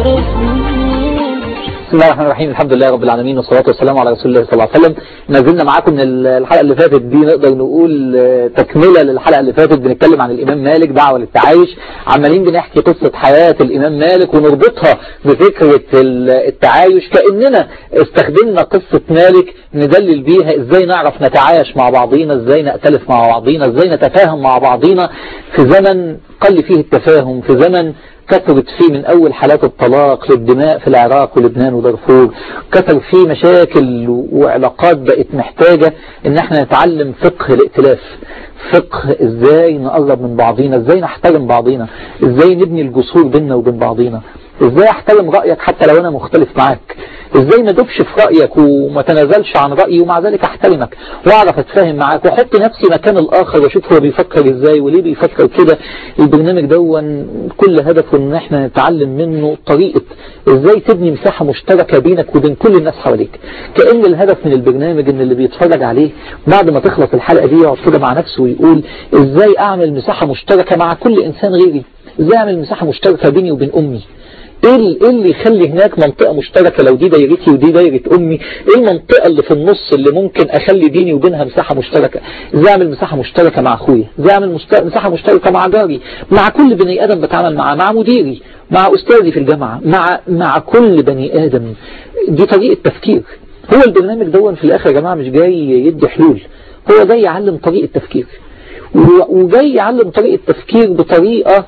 بسم الله الرحمن الرحيم الحمد لله رب العالمين والصلاة والسلام على رسول الله صلى الله عليه وسلم ما زلنا معاكم من الحلقة اللي فاتت دي نقدر نقول تكملة للحلقة اللي فاتت بنتكلم عن الإمام مالك دعوة للتعايش عمالين بنحكي قصة حياة الإمام مالك ونربطها بفكرة التعايش كأننا استخدمنا قصة مالك ندلل بيها ازاي نعرف نتعايش مع بعضينا ازاي نأتلف مع بعضينا ازاي نتفاهم مع بعضينا في زمن قل فيه التفاهم في زمن كثرت فيه من أول حالات الطلاق للدماء في العراق ولبنان ودارفور كثر فيه مشاكل وعلاقات بقت محتاجة ان احنا نتعلم فقه الائتلاف فقه ازاي نقرب من بعضينا ازاي نحترم بعضينا ازاي نبني الجسور بيننا وبين بعضينا ازاي احترم رأيك حتى لو انا مختلف معاك ازاي ما ادوبش في رأيك وما تنازلش عن رأيي ومع ذلك احترمك واعرف اتفاهم معاك واحط نفسي مكان الاخر واشوف هو بيفكر ازاي وليه بيفكر كده البرنامج دون كل هدفه ان احنا نتعلم منه طريقة ازاي تبني مساحة مشتركة بينك وبين كل الناس حواليك كأن الهدف من البرنامج ان اللي بيتفرج عليه بعد ما تخلص الحلقة دي يقعد كده مع نفسه ويقول ازاي اعمل مساحة مشتركة مع كل انسان غيري ازاي اعمل مساحة مشتركة بيني وبين امي ايه اللي يخلي هناك منطقة مشتركة لو دي دايرتي ودي دايرة امي ايه المنطقة اللي في النص اللي ممكن اخلي بيني وبينها مساحة مشتركة ازاي اعمل مساحة مشتركة مع اخويا ازاي اعمل مساحة مشتركة مع جاري مع كل بني ادم بتعامل معاه مع مديري مع استاذي في الجامعة مع مع كل بني ادم دي طريقة تفكير هو البرنامج دون في الاخر يا جماعة مش جاي يدي حلول هو جاي يعلم طريقة تفكير وجاي يعلم طريقة تفكير بطريقة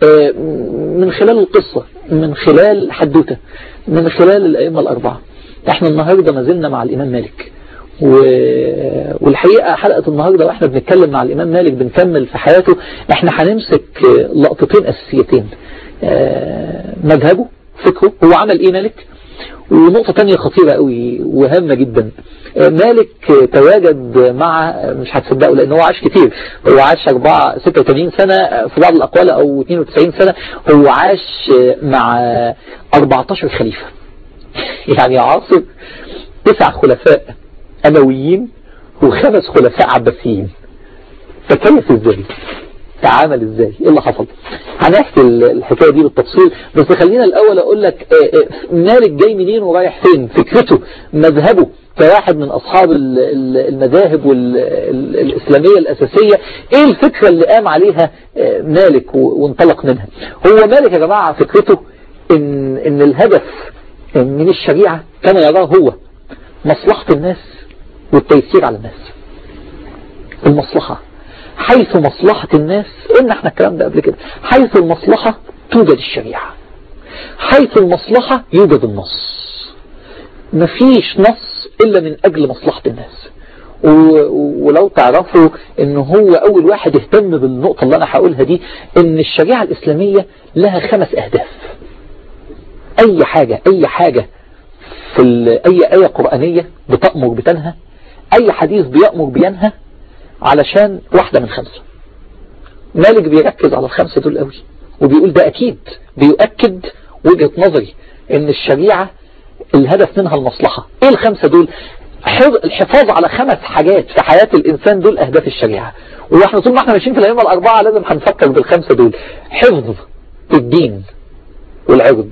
من خلال القصة من خلال حدوتة من خلال الأئمة الأربعة احنا النهاردة ما زلنا مع الإمام مالك و... والحقيقة حلقة النهاردة واحنا بنتكلم مع الإمام مالك بنكمل في حياته احنا هنمسك لقطتين أساسيتين مذهبه فكره هو عمل ايه مالك ونقطة تانية خطيرة قوي وهامة جدا مالك تواجد مع مش هتصدقوا لان هو عاش كتير هو عاش 4 86 سنة في بعض الاقوال او 92 سنة هو عاش مع 14 خليفة يعني عاصر تسع خلفاء امويين وخمس خلفاء عباسيين فكيف ازاي تعامل ازاي ايه اللي حصل هنحكي الحكاية دي بالتفصيل بس خلينا الاول اقول لك مالك جاي منين ورايح فين فكرته مذهبه كواحد من اصحاب المذاهب الاسلامية الاساسية ايه الفكرة اللي قام عليها مالك وانطلق منها هو مالك يا جماعة فكرته ان, إن الهدف من الشريعة كما يراه هو مصلحة الناس والتيسير على الناس المصلحة حيث مصلحة الناس قلنا احنا الكلام ده قبل كده حيث المصلحة توجد الشريعة حيث المصلحة يوجد النص مفيش نص إلا من أجل مصلحة الناس ولو تعرفوا ان هو اول واحد اهتم بالنقطة اللي انا هقولها دي ان الشريعة الاسلامية لها خمس اهداف اي حاجة اي حاجة في اي اية قرآنية بتأمر بتنهى اي حديث بيأمر بينهى علشان واحدة من خمسة مالك بيركز على الخمسة دول قوي وبيقول ده أكيد بيؤكد وجهة نظري ان الشريعة الهدف منها المصلحة ايه الخمسة دول الحفاظ على خمس حاجات في حياة الإنسان دول أهداف الشريعة واحنا طول ما احنا ماشيين في الأيام الأربعة لازم هنفكر بالخمسة دول حفظ الدين والعرض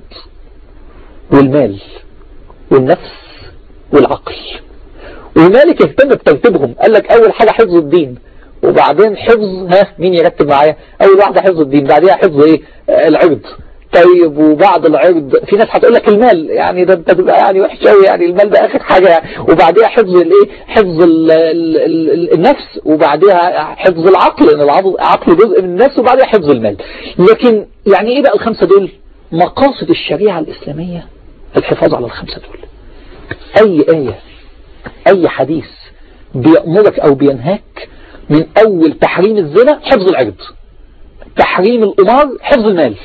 والمال والنفس والعقل ومالك اهتم بترتيبهم قال لك اول حاجة حفظ الدين وبعدين حفظ ها مين يرتب معايا اول واحدة حفظ الدين بعدها حفظ ايه آه العرض طيب وبعد العرض في ناس هتقول لك المال يعني ده انت تبقى يعني وحش قوي يعني المال ده اخر حاجة يعني وبعدها حفظ الايه حفظ ال ال ال النفس وبعدها حفظ العقل ان العقل جزء من النفس وبعدها حفظ المال لكن يعني ايه بقى الخمسة دول مقاصد الشريعة الاسلامية الحفاظ على الخمسة دول اي آية اي حديث بيأمرك او بينهاك من اول تحريم الزنا حفظ العرض تحريم الامار حفظ المال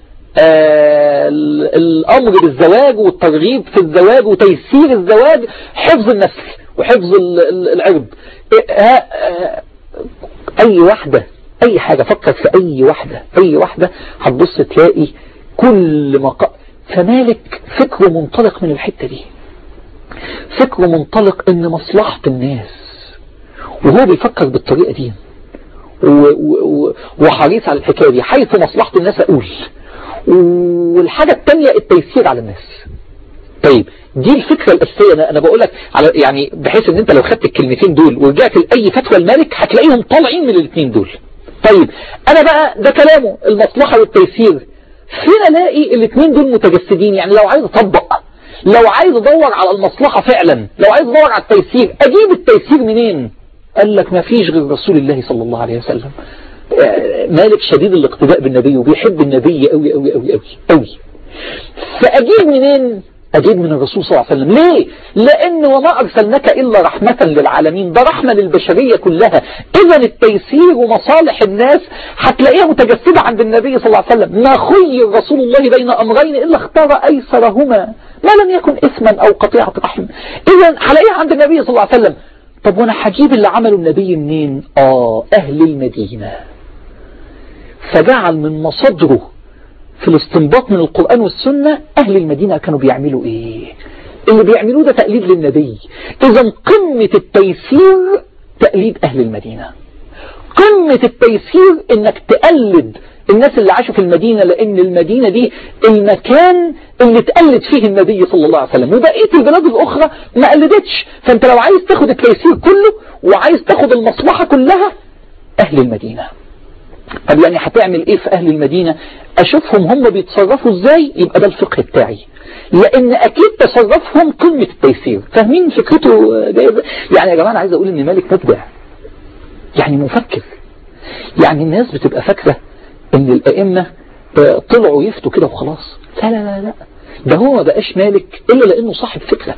آه الامر بالزواج والترغيب في الزواج وتيسير الزواج حفظ النسل وحفظ العرض آه اي واحدة اي حاجة فكر في اي واحدة اي واحدة هتبص تلاقي كل مقا فمالك فكره منطلق من الحتة دي فكره منطلق ان مصلحة الناس وهو بيفكر بالطريقة دي وحريص على الحكاية دي حيث مصلحة الناس اقول والحاجة الثانية التيسير على الناس طيب دي الفكرة الأساسية أنا, أنا بقول لك على يعني بحيث ان انت لو خدت الكلمتين دول ورجعت لأي فتوى الملك هتلاقيهم طالعين من الاثنين دول طيب انا بقى ده كلامه المصلحة والتيسير فين الاقي الاثنين دول متجسدين يعني لو عايز اطبق لو عايز ادور على المصلحة فعلا لو عايز ادور على التيسير اجيب التيسير منين قال لك ما فيش غير رسول الله صلى الله عليه وسلم مالك شديد الاقتداء بالنبي وبيحب النبي قوي قوي قوي قوي قوي فاجيب منين أجيب من الرسول صلى الله عليه وسلم ليه لأن وما أرسلناك إلا رحمة للعالمين ده رحمة للبشرية كلها إذا التيسير ومصالح الناس هتلاقيها متجسدة عند النبي صلى الله عليه وسلم ما خير رسول الله بين أمرين إلا اختار أيسرهما ما لم يكن إثما أو قطيعة رحم إذا هلاقيها عند النبي صلى الله عليه وسلم طب وانا هجيب اللي عمله النبي منين آه أهل المدينة فجعل من مصادره في الاستنباط من القرآن والسنة أهل المدينة كانوا بيعملوا إيه اللي بيعملوه ده تقليد للنبي إذا قمة التيسير تقليد أهل المدينة قمة التيسير إنك تقلد الناس اللي عاشوا في المدينة لأن المدينة دي المكان اللي تقلد فيه النبي صلى الله عليه وسلم وبقية البلاد الأخرى ما قلدتش فأنت لو عايز تاخد التيسير كله وعايز تاخد المصلحة كلها أهل المدينة طب يعني هتعمل ايه في اهل المدينة اشوفهم هم بيتصرفوا ازاي يبقى ده الفقه بتاعي لان اكيد تصرفهم قمة التيسير فاهمين فكرته يعني يا جماعة انا عايز اقول ان مالك مبدع يعني مفكر يعني الناس بتبقى فاكرة ان الائمة طلعوا يفتوا كده وخلاص لا لا لا لا ده هو ما بقاش مالك الا لانه صاحب فكرة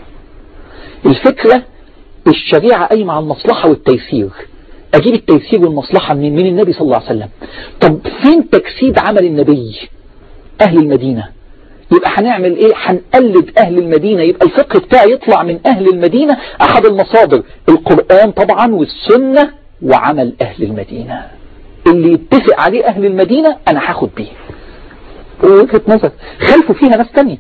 الفكرة الشريعة قايمة على المصلحة والتيسير أجيب التيسير والمصلحة من من النبي صلى الله عليه وسلم طب فين تجسيد عمل النبي أهل المدينة يبقى هنعمل ايه هنقلد اهل المدينة يبقى الفقه بتاعي يطلع من اهل المدينة احد المصادر القرآن طبعا والسنة وعمل اهل المدينة اللي يتفق عليه اهل المدينة انا هاخد بيه وجهة نظر خلفوا فيها ناس تانية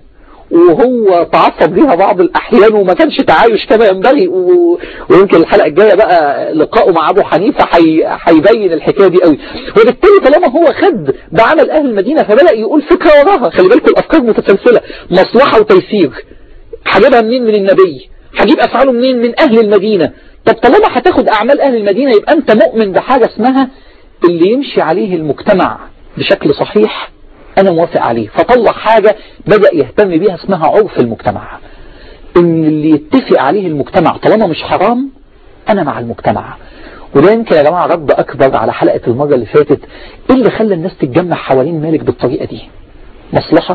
وهو تعصب ليها بعض الأحيان وما كانش تعايش كما ينبغي و... ويمكن الحلقة الجاية بقى لقائه مع أبو حنيفة هيبين حي... الحكاية دي قوي وبالتالي طالما هو خد بعمل أهل المدينة فبدأ يقول فكرة وراها خلي بالكم الأفكار متسلسلة مصلحة وتيسير هجيبها منين من النبي هجيب أفعاله منين من أهل المدينة طب طالما هتاخد أعمال أهل المدينة يبقى أنت مؤمن بحاجة اسمها اللي يمشي عليه المجتمع بشكل صحيح أنا موافق عليه فطلع حاجة بدأ يهتم بيها اسمها عرف المجتمع إن اللي يتفق عليه المجتمع طالما مش حرام أنا مع المجتمع وده يمكن يا جماعة رد أكبر على حلقة المرة اللي فاتت إيه اللي خلى الناس تتجمع حوالين مالك بالطريقة دي مصلحة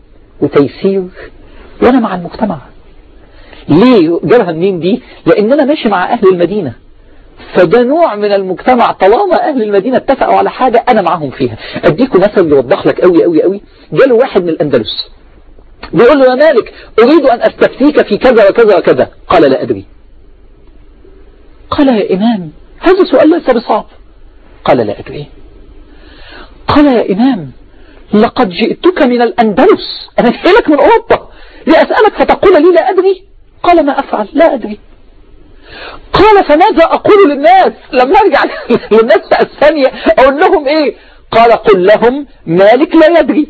وتيسير وأنا مع المجتمع ليه جابها منين دي لأن أنا ماشي مع أهل المدينة فده نوع من المجتمع طالما أهل المدينة اتفقوا على حاجة أنا معاهم فيها أديكم مثل يوضح لك قوي قوي قوي جاله واحد من الأندلس بيقول له يا مالك أريد أن أستفتيك في كذا وكذا وكذا قال لا أدري قال يا إمام هذا سؤال ليس بصعب قال لا أدري قال يا إمام لقد جئتك من الأندلس أنا جئتك من أوروبا لأسألك فتقول لي لا أدري قال ما أفعل لا أدري قال فماذا أقول للناس لما أرجع للناس في أسبانيا أقول لهم إيه قال قل لهم مالك لا يدري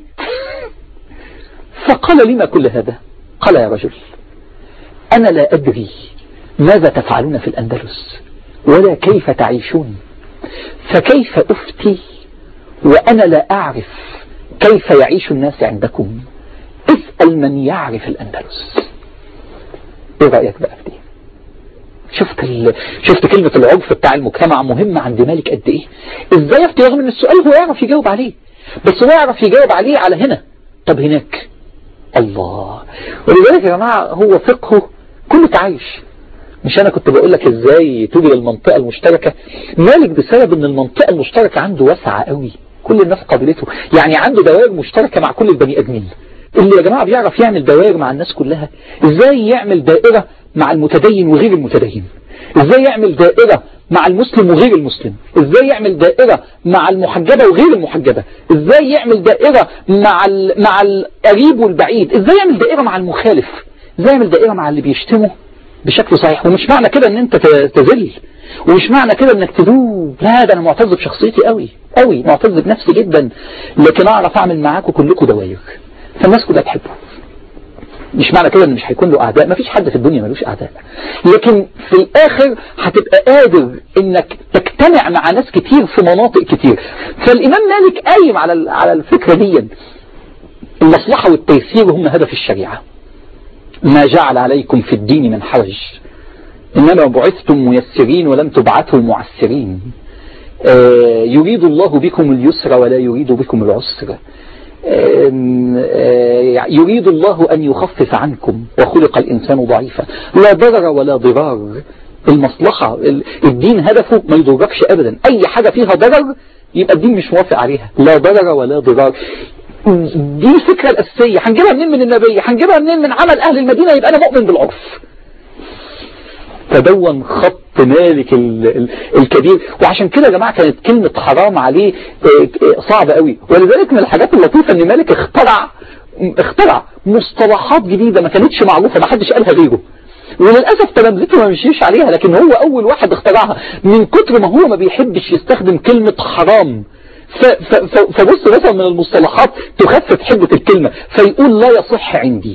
فقال لما كل هذا قال يا رجل أنا لا أدري ماذا تفعلون في الأندلس ولا كيف تعيشون فكيف أفتي وأنا لا أعرف كيف يعيش الناس عندكم اسأل من يعرف الأندلس ايه رأيك بقى في دي شفت ال... شفت كلمة العرف بتاع المجتمع مهمة عند مالك قد ايه ازاي يفتي رغم ان السؤال هو يعرف يجاوب عليه بس هو يعرف يجاوب عليه على هنا طب هناك الله ولذلك يا جماعة هو فقهه كله تعايش مش انا كنت بقول لك ازاي توجد المنطقة المشتركة مالك بسبب ان المنطقة المشتركة عنده واسعة قوي كل الناس قابلته يعني عنده دوائر مشتركة مع كل البني ادمين اللي يا جماعة بيعرف يعمل دوائر مع الناس كلها ازاي يعمل دائرة مع المتدين وغير المتدين ازاي يعمل دائرة مع المسلم وغير المسلم ازاي يعمل دائرة مع المحجبة وغير المحجبة ازاي يعمل دائرة مع مع القريب والبعيد ازاي يعمل دائرة مع المخالف ازاي يعمل دائرة مع اللي بيشتمه بشكل صحيح ومش معنى كده ان انت تذل ومش معنى كده انك تدوب لا ده انا معتز بشخصيتي قوي قوي معتز بنفسي جدا لكن اعرف اعمل معاكم كلكم دواير فالناس كلها تحبه مش معنى كده ان مش هيكون له اعداء مفيش حد في الدنيا ملوش اعداء لكن في الاخر هتبقى قادر انك تجتمع مع ناس كتير في مناطق كتير فالامام مالك قايم على على الفكره دي المصلحه والتيسير هم هدف الشريعه ما جعل عليكم في الدين من حرج إنما بعثتم ميسرين ولم تبعثوا معسرين آه يريد الله بكم اليسر ولا يريد بكم العسر آه آه يريد الله أن يخفف عنكم وخلق الإنسان ضعيفا لا ضرر ولا ضرار المصلحة الدين هدفه ما يضركش أبدا أي حاجة فيها ضرر يبقى الدين مش موافق عليها لا ضرر ولا ضرار دي الفكرة الأساسية هنجيبها منين من النبي هنجيبها منين من عمل أهل المدينة يبقى أنا مؤمن بالعرف فدون خط مالك ال ال الكبير وعشان كده يا جماعة كانت كلمة حرام عليه صعبة قوي ولذلك من الحاجات اللطيفة ان مالك اخترع اخترع مصطلحات جديدة ما كانتش معروفة ما حدش قالها غيره وللأسف تلامذته ما مشيش عليها لكن هو أول واحد اخترعها من كتر ما هو ما بيحبش يستخدم كلمة حرام فبص مثلا من المصطلحات تخفف حدة الكلمة فيقول لا يصح عندي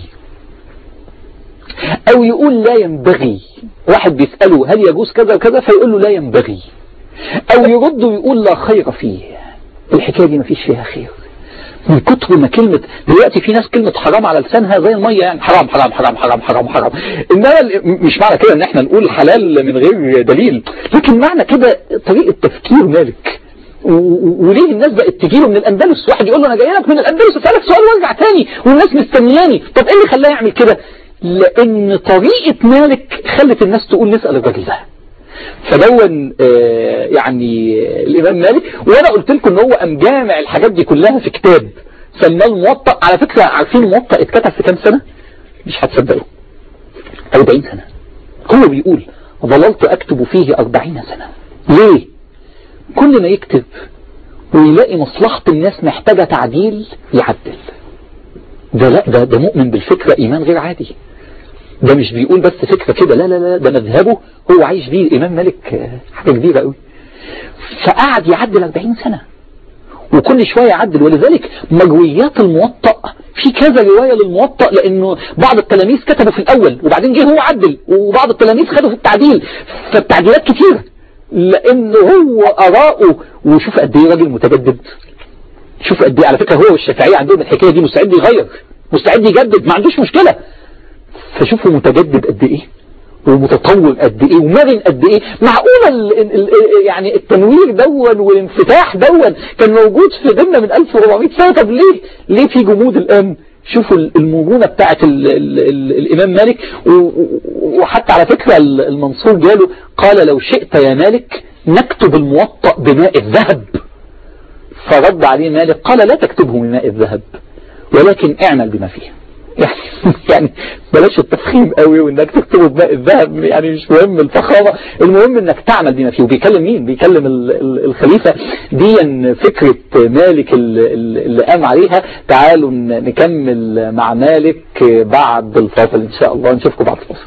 او يقول لا ينبغي واحد بيسأله هل يجوز كذا وكذا فيقول له لا ينبغي او يرد ويقول لا خير فيه الحكاية دي ما فيش فيها خير من كتر ما كلمة دلوقتي في ناس كلمة حرام على لسانها زي المية يعني حرام حرام حرام حرام حرام حرام انما مش معنى كده ان احنا نقول حلال من غير دليل لكن معنى كده طريقة تفكير مالك وليه الناس بقت تجيله من الاندلس واحد يقول له انا جاي لك من الاندلس اسالك سؤال وارجع تاني والناس مستنياني طب ايه اللي خلاه يعمل كده لان طريقة مالك خلت الناس تقول نسأل الراجل ده فدون آه يعني الامام مالك وانا قلت لكم ان هو قام جامع الحاجات دي كلها في كتاب سماه الموطأ على فكرة عارفين الموطأ اتكتب في كام سنة مش هتصدقوا 40 سنة هو بيقول ظللت اكتب فيه 40 سنة ليه كل ما يكتب ويلاقي مصلحة الناس محتاجة تعديل يعدل ده لا ده, ده مؤمن بالفكرة ايمان غير عادي ده مش بيقول بس فكرة كده لا لا لا ده مذهبه هو عايش بيه الامام مالك حاجة كبيرة قوي فقعد يعدل 40 سنة وكل شوية يعدل ولذلك مجويات الموطأ في كذا رواية للموطأ لانه بعض التلاميذ كتبوا في الاول وبعدين جه هو عدل وبعض التلاميذ خدوا في التعديل فالتعديلات كتير لانه هو اراءه وشوف قد ايه راجل متجدد شوف قد ايه على فكرة هو والشافعية عندهم الحكاية دي مستعد يغير مستعد يجدد ما عندوش مشكلة فشوفوا متجدد قد ايه ومتطور قد ايه ومرن قد ايه معقولة ال ال يعني التنوير دون والانفتاح دون كان موجود في ضمن من 1400 سنة طب ليه ليه في جمود الان شوفوا المرونة بتاعت ال ال ال الامام مالك وحتى على فكرة المنصور جاله قال لو شئت يا مالك نكتب الموطأ بماء الذهب فرد عليه مالك قال لا تكتبه بماء الذهب ولكن اعمل بما فيه يعني يعني بلاش التفخيم قوي وانك تكتبه بماء الذهب يعني مش مهم الفخامه المهم انك تعمل بما فيه وبيكلم مين بيكلم الخليفه دي فكره مالك اللي قام عليها تعالوا نكمل مع مالك بعد الفاصل ان شاء الله نشوفكم بعد الفاصل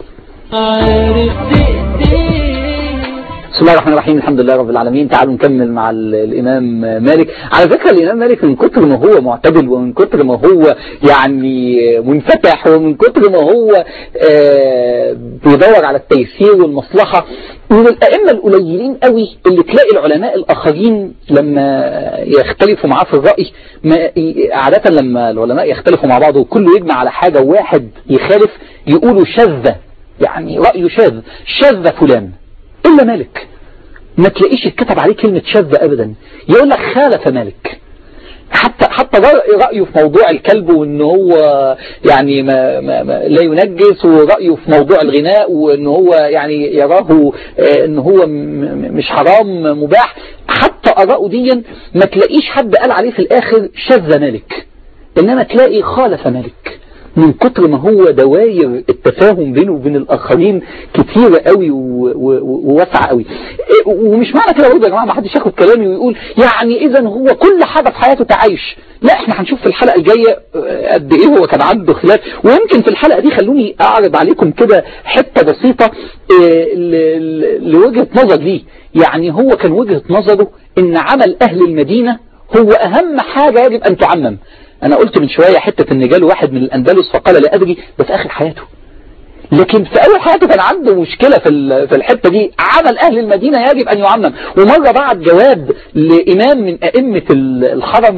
بسم الله الرحمن الرحيم الحمد لله رب العالمين تعالوا نكمل مع الإمام مالك على فكرة الإمام مالك من كتر ما هو معتدل ومن كتر ما هو يعني منفتح ومن كتر ما هو بيدور على التيسير والمصلحة من الأئمة القليلين قوي اللي تلاقي العلماء الآخرين لما يختلفوا معاه في الرأي ما عادة لما العلماء يختلفوا مع بعض وكله يجمع على حاجة واحد يخالف يقولوا شذ يعني رأيه شاذ شذ فلان إلا مالك ما تلاقيش اتكتب عليه كلمة شاذ أبدا يقول لك خالف مالك حتى حتى رأيه في موضوع الكلب وان هو يعني ما ما ما لا ينجس ورأيه في موضوع الغناء وان هو يعني يراه ان هو مش حرام مباح حتى آراءه دي ما تلاقيش حد قال عليه في الآخر شاذ مالك إنما تلاقي خالف مالك من كتر ما هو دواير التفاهم بينه وبين الآخرين كتيرة قوي وواسعة قوي ومش معنى كده برضه يا جماعة ما حدش ياخد كلامي ويقول يعني إذا هو كل حاجة في حياته تعايش لا احنا هنشوف في الحلقة الجاية قد ايه هو كان عنده خلاف ويمكن في الحلقة دي خلوني اعرض عليكم كده حتة بسيطة لوجهة نظر ليه يعني هو كان وجهة نظره ان عمل اهل المدينة هو اهم حاجة يجب ان تعمم انا قلت من شوية حتة ان جاله واحد من الاندلس فقال لا ادري ده في اخر حياته لكن في اول حياته كان عنده مشكلة في في الحتة دي عمل اهل المدينة يجب ان يعمم ومرة بعد جواب لامام من ائمة الحرم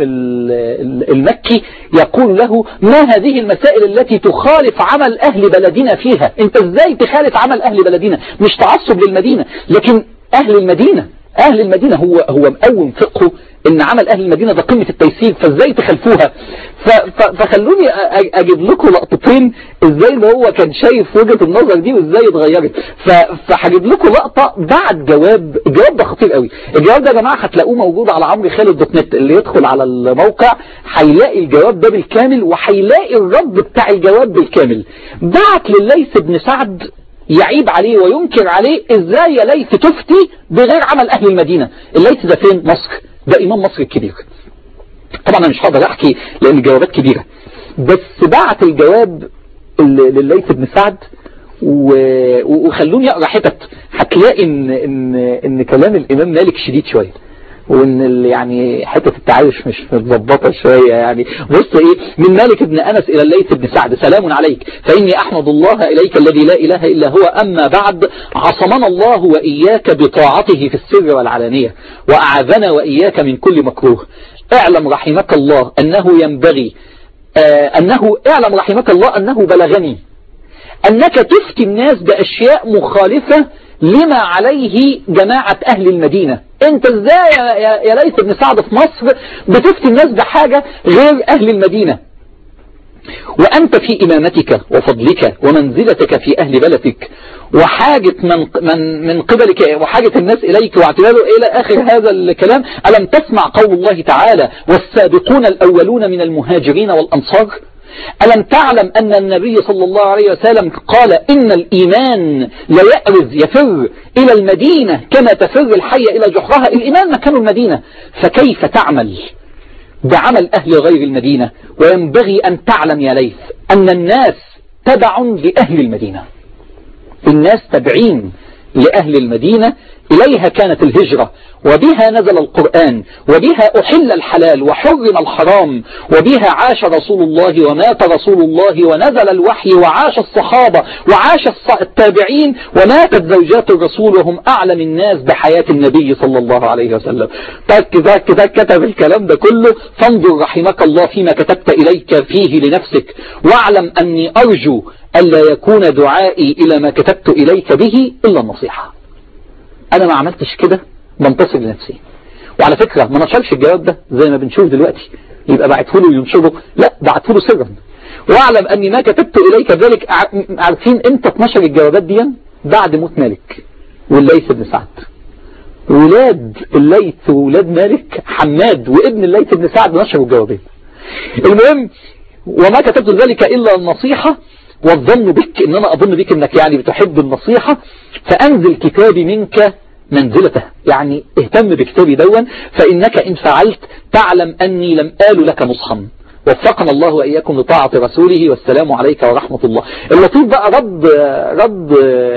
المكي يقول له ما هذه المسائل التي تخالف عمل اهل بلدنا فيها انت ازاي تخالف عمل اهل بلدنا مش تعصب للمدينة لكن اهل المدينة اهل المدينة هو هو مقوم فقهه ان عمل اهل المدينة ده قمة التيسير فازاي تخلفوها فخلوني اجيب لكم لقطتين ازاي ان هو كان شايف وجهة النظر دي وازاي اتغيرت فهجيب لكم لقطة بعد جواب الجواب ده خطير قوي الجواب ده يا جماعة هتلاقوه موجود على عمرو خالد دوت نت اللي يدخل على الموقع هيلاقي الجواب ده بالكامل وهيلاقي الرد بتاع الجواب بالكامل بعت لليث بن سعد يعيب عليه وينكر عليه ازاي يا ليث تفتي بغير عمل اهل المدينة الليث ده فين مصر ده امام مصر الكبير طبعا انا مش هقدر احكي لان الجوابات كبيرة بس بعت الجواب لليث بن سعد وخلوني اقرا حتت هتلاقي ان ان ان كلام الامام مالك شديد شويه وان يعني حتة التعايش مش متظبطة شوية يعني بص ايه من مالك بن انس الى الليث بن سعد سلام عليك فاني احمد الله اليك الذي لا اله الا هو اما بعد عصمنا الله واياك بطاعته في السر والعلانية واعاذنا واياك من كل مكروه اعلم رحمك الله انه ينبغي آه انه اعلم رحمك الله انه بلغني انك تفتي الناس باشياء مخالفة لما عليه جماعة أهل المدينة انت ازاي يا ليث بن سعد في مصر بتفتي الناس بحاجة غير أهل المدينة وأنت في إمامتك وفضلك ومنزلتك في أهل بلدك وحاجة من, من, من قبلك وحاجة الناس إليك واعتباره إلى آخر هذا الكلام ألم تسمع قول الله تعالى والسابقون الأولون من المهاجرين والأنصار ألم تعلم أن النبي صلى الله عليه وسلم قال إن الإيمان لا يأرز يفر إلى المدينة كما تفر الحية إلى جحرها الإيمان مكان المدينة فكيف تعمل بعمل أهل غير المدينة وينبغي أن تعلم يا ليث أن الناس تبع لأهل المدينة الناس تبعين لأهل المدينة إليها كانت الهجرة وبها نزل القرآن وبها أحل الحلال وحرم الحرام وبها عاش رسول الله ومات رسول الله ونزل الوحي وعاش الصحابة وعاش التابعين وماتت زوجات الرسول وهم أعلم الناس بحياة النبي صلى الله عليه وسلم تك تك تك كتب الكلام ده كله فانظر رحمك الله فيما كتبت إليك فيه لنفسك واعلم أني أرجو ألا يكون دعائي إلى ما كتبت إليك به إلا النصيحة أنا ما عملتش كده بنتصر لنفسي وعلى فكرة ما نشرش الجواب ده زي ما بنشوف دلوقتي يبقى بعته له وينشره لا بعته له سرا واعلم أني ما كتبت إليك ذلك عارفين امتى اتنشر الجوابات دي بعد موت مالك والليث بن سعد ولاد الليث وولاد مالك حماد وابن الليث بن سعد نشروا الجوابات المهم وما كتبت ذلك إلا النصيحة والظن بك ان انا اظن بك انك يعني بتحب النصيحة فانزل كتابي منك منزلته يعني اهتم بكتابي دون فانك ان فعلت تعلم اني لم آل لك نصحا وفقنا الله وإياكم لطاعة رسوله والسلام عليك ورحمة الله اللطيف بقى رد رد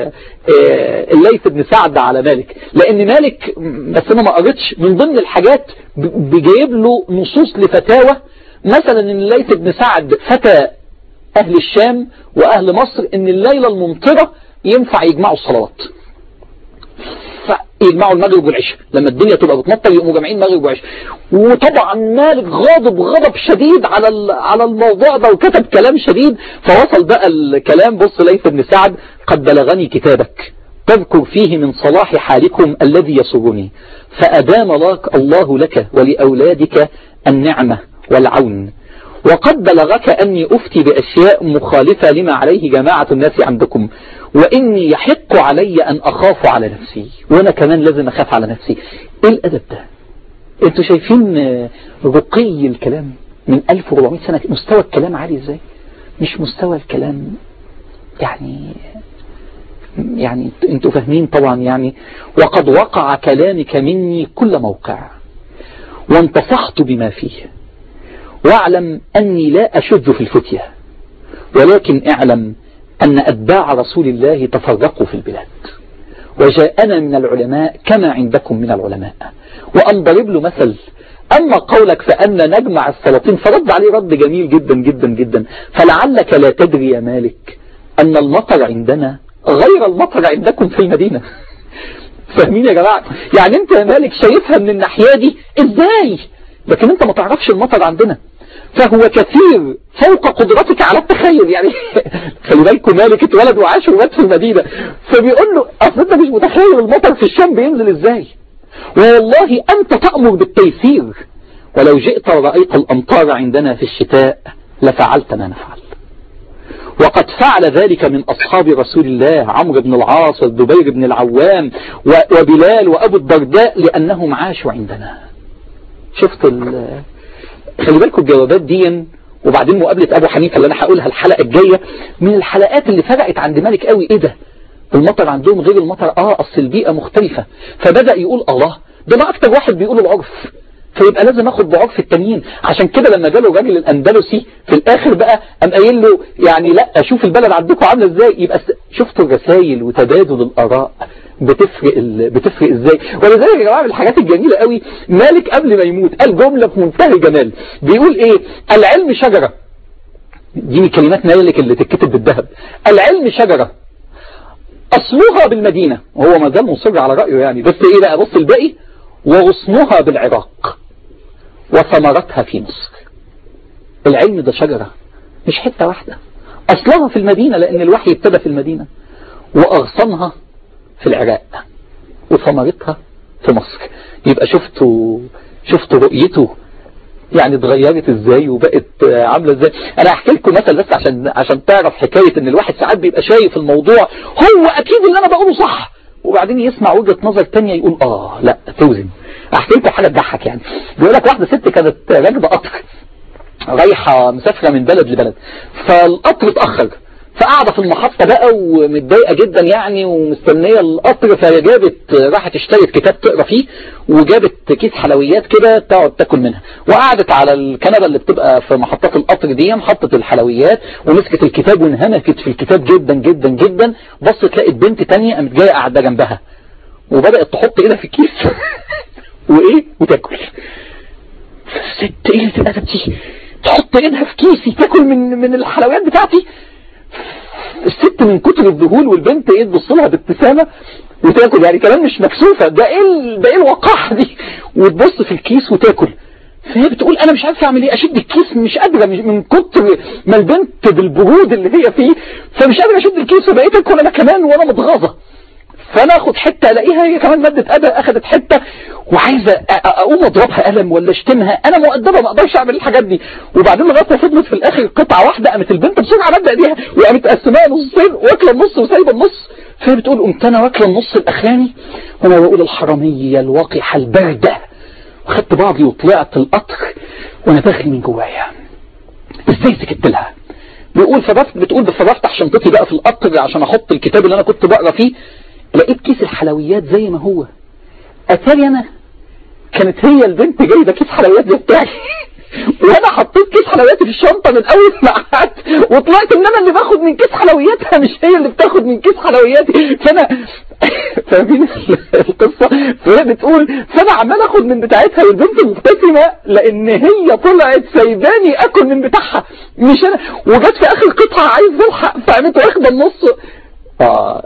الليث بن سعد على مالك لأن مالك بس أنا ما قريتش من ضمن الحاجات بجايب له نصوص لفتاوى مثلا ان الليث بن سعد فتى أهل الشام وأهل مصر إن الليلة الممطرة ينفع يجمعوا الصلوات يجمعوا المغرب والعشاء لما الدنيا تبقى بتمطر يقوموا جامعين المغرب والعشاء وطبعا مالك غاضب غضب شديد على على الموضوع ده وكتب كلام شديد فوصل بقى الكلام بص ليث بن سعد قد بلغني كتابك تذكر فيه من صلاح حالكم الذي يسرني فأدام لك الله لك ولأولادك النعمة والعون وقد بلغك أني أفتي بأشياء مخالفة لما عليه جماعة الناس عندكم وإني يحق علي أن أخاف على نفسي وأنا كمان لازم أخاف على نفسي إيه الأدب ده أنتوا شايفين رقي الكلام من 1400 سنة مستوى الكلام عالي إزاي مش مستوى الكلام يعني يعني انتوا فاهمين طبعا يعني وقد وقع كلامك مني كل موقع وانتصحت بما فيه واعلم أني لا أشذ في الفتية ولكن اعلم أن أتباع رسول الله تفرقوا في البلاد وجاءنا من العلماء كما عندكم من العلماء وأن ضرب له مثل أما قولك فأن نجمع السلاطين فرد عليه رد جميل جدا جدا جدا فلعلك لا تدري يا مالك أن المطر عندنا غير المطر عندكم في المدينة فاهمين يا جماعة يعني انت يا مالك شايفها من الناحية دي ازاي لكن انت ما تعرفش المطر عندنا فهو كثير فوق قدرتك على التخيل يعني خلي بالكم مالك اتولد وعاش ومات في المدينة فبيقول له اصل انت مش متخيل المطر في الشام بينزل ازاي والله انت تأمر بالتيسير ولو جئت ورأيت الامطار عندنا في الشتاء لفعلت ما نفعل وقد فعل ذلك من أصحاب رسول الله عمرو بن العاص والزبير بن العوام وبلال وأبو الدرداء لأنهم عاشوا عندنا شفت خلي بالكم الجوابات دي وبعدين مقابلة أبو حنيفة اللي أنا هقولها الحلقة الجاية من الحلقات اللي فرقت عند مالك قوي إيه ده المطر عندهم غير المطر آه أصل البيئة مختلفة فبدأ يقول الله ده ما أكتر واحد بيقول العرف فيبقى لازم اخد بعرف التانيين عشان كده لما جاله الراجل الاندلسي في الاخر بقى قام قايل له يعني لا اشوف البلد عندكم عامله ازاي يبقى شفتوا الرسائل وتبادل الاراء بتفرق ال... بتفرق ازاي ولذلك يا جماعه من الحاجات الجميله قوي مالك قبل ما يموت قال جمله في منتهى الجمال بيقول ايه العلم شجره دي من كلمات مالك اللي تتكتب بالذهب العلم شجره اصلها بالمدينه وهو ما زال مصر على رايه يعني بس ايه بقى بص الباقي وغصنها بالعراق وثمرتها في مصر العلم ده شجرة مش حتة واحدة أصلها في المدينة لأن الوحي ابتدى في المدينة وأغصنها في العراق وثمرتها في مصر يبقى شفتوا شفتوا رؤيته يعني اتغيرت ازاي وبقت عاملة ازاي انا هحكي لكم مثل بس عشان عشان تعرف حكاية ان الواحد ساعات بيبقى شايف الموضوع هو اكيد اللي انا بقوله صح وبعدين يسمع وجهة نظر تانية يقول اه لا توزن احكي لكم حاجة تضحك يعني بيقول لك واحدة ست كانت راكبة قطر رايحة مسافرة من بلد لبلد فالقطر اتأخر فقاعدة في المحطة بقى ومتضايقة جدا يعني ومستنية القطر فجابت راحت اشترت كتاب تقرا فيه وجابت كيس حلويات كده تقعد تاكل منها وقعدت على الكنبة اللي بتبقى في محطات القطر دي حطت الحلويات ومسكت الكتاب وانهمكت في الكتاب جدا جدا جدا بصت لقت بنت تانية قامت جاية قاعدة جنبها وبدأت تحط ايدها في الكيس وايه وتاكل الست ايه الادب دي تحط ايدها في كيسي تاكل من من الحلويات بتاعتي الست من كتر الذهول والبنت ايه تبص لها بابتسامه وتاكل يعني كمان مش مكسوفه ده ايه ده ايه الوقاحه دي وتبص في الكيس وتاكل فهي بتقول انا مش عارفه اعمل ايه اشد الكيس مش قادره من كتر ما البنت بالبرود اللي هي فيه فمش قادره اشد الكيس فبقيت اكل انا كمان وانا متغاظه فانا اخد حته الاقيها هي كمان ماده ادب اخدت حته وعايزه اقوم اضربها قلم ولا اشتمها انا مؤدبه ما اقدرش اعمل الحاجات دي وبعدين لغايه ما فضلت في الاخر قطعه واحده قامت البنت بسرعه ماده ايديها وقامت مقسماها نصين واكله النص وسايبه النص فهي بتقول قمت انا واكله النص الاخراني وانا بقول الحراميه الوقحه البارده وخدت بعضي وطلعت القطر وانا بغلي من جوايا ازاي سكت لها بيقول فبفت بتقول فبفتح شنطتي بقى في القطر عشان احط الكتاب اللي انا كنت بقرا فيه لقيت كيس الحلويات زي ما هو اتاري انا كانت هي البنت جايبه كيس حلويات زي بتاعي وانا حطيت كيس حلوياتي في الشنطه من اول ما قعدت وطلعت ان انا اللي باخد من كيس حلوياتها مش هي اللي بتاخد من كيس حلوياتي فانا فاهمين القصه فهي بتقول فانا عمال اخد من بتاعتها والبنت مبتسمه لان هي طلعت سايباني اكل من بتاعها مش انا وجت في اخر قطعه عايز الحق فقامت واخده النص آه.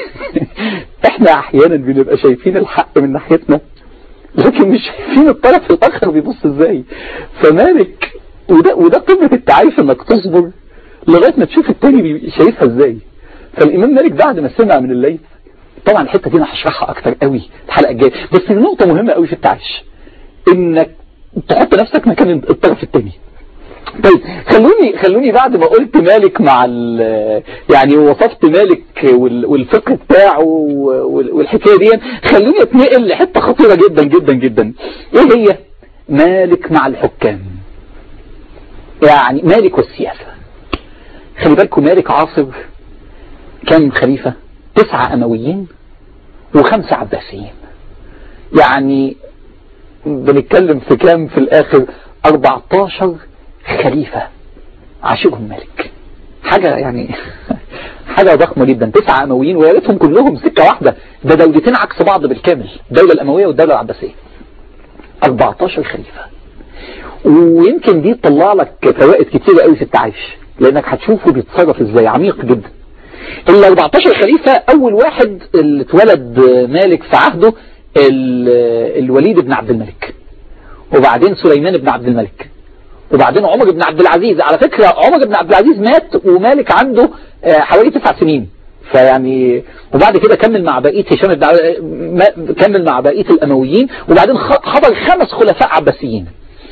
احنا احيانا بنبقى شايفين الحق من ناحيتنا لكن مش شايفين الطرف الاخر بيبص ازاي فمالك وده وده قمه التعايش انك تصبر لغايه ما تشوف التاني شايفها ازاي فالامام مالك بعد ما سمع من الليل طبعا الحته دي انا هشرحها اكتر قوي الحلقه الجايه بس نقطه مهمه قوي في التعايش انك تحط نفسك مكان الطرف التاني طيب خلوني خلوني بعد ما قلت مالك مع يعني وصفت مالك والفقه بتاعه والحكايه دي خلوني اتنقل لحته خطيره جدا جدا جدا ايه هي مالك مع الحكام يعني مالك والسياسه خلي بالكم مالك عاصر كم خليفة تسعة أمويين وخمسة عباسيين يعني بنتكلم في كام في الآخر 14 خليفة عاشقهم مالك حاجة يعني حاجة ضخمة جدا تسعة أمويين ويا ريتهم كلهم سكة واحدة ده دولتين عكس بعض بالكامل الدولة الأموية والدولة العباسية 14 خليفة ويمكن دي تطلع لك فوائد كتيرة قوي في التعايش لأنك هتشوفه بيتصرف ازاي عميق جدا ال 14 خليفة أول واحد اللي اتولد مالك في عهده الوليد بن عبد الملك وبعدين سليمان بن عبد الملك وبعدين عمر بن عبد العزيز على فكرة عمر بن عبد العزيز مات ومالك عنده حوالي تسع سنين فيعني وبعد كده كمل مع بقية هشام بن كمل مع بقية الأمويين وبعدين حضر خمس خلفاء عباسيين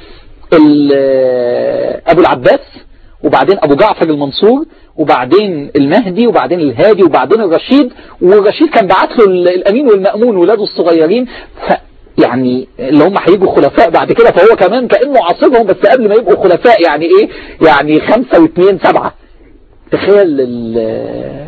أبو العباس وبعدين أبو جعفر المنصور وبعدين المهدي وبعدين الهادي وبعدين الرشيد والرشيد كان بعت له الأمين والمأمون ولاده الصغيرين ف يعني اللي هم هيجوا خلفاء بعد كده فهو كمان كأنه عاصرهم بس قبل ما يبقوا خلفاء يعني ايه يعني خمسة واثنين سبعة تخيل ال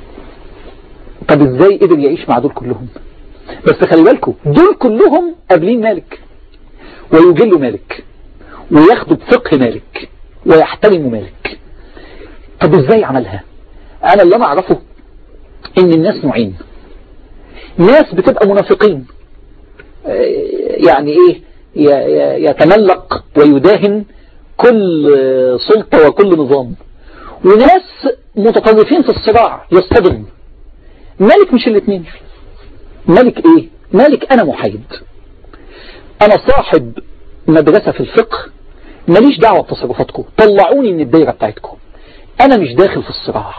طب ازاي قدر يعيش مع دول كلهم بس خلي بالكم دول كلهم قابلين مالك ويجلوا مالك وياخدوا بفقه مالك ويحترموا مالك طب ازاي عملها انا اللي انا اعرفه ان الناس نوعين ناس بتبقى منافقين يعني ايه يتملق ويداهن كل سلطة وكل نظام وناس متطرفين في الصراع يصطدم مالك مش الاثنين مالك ايه مالك انا محايد انا صاحب مدرسة في الفقه ماليش دعوة بتصرفاتكم طلعوني من الدايرة بتاعتكم انا مش داخل في الصراع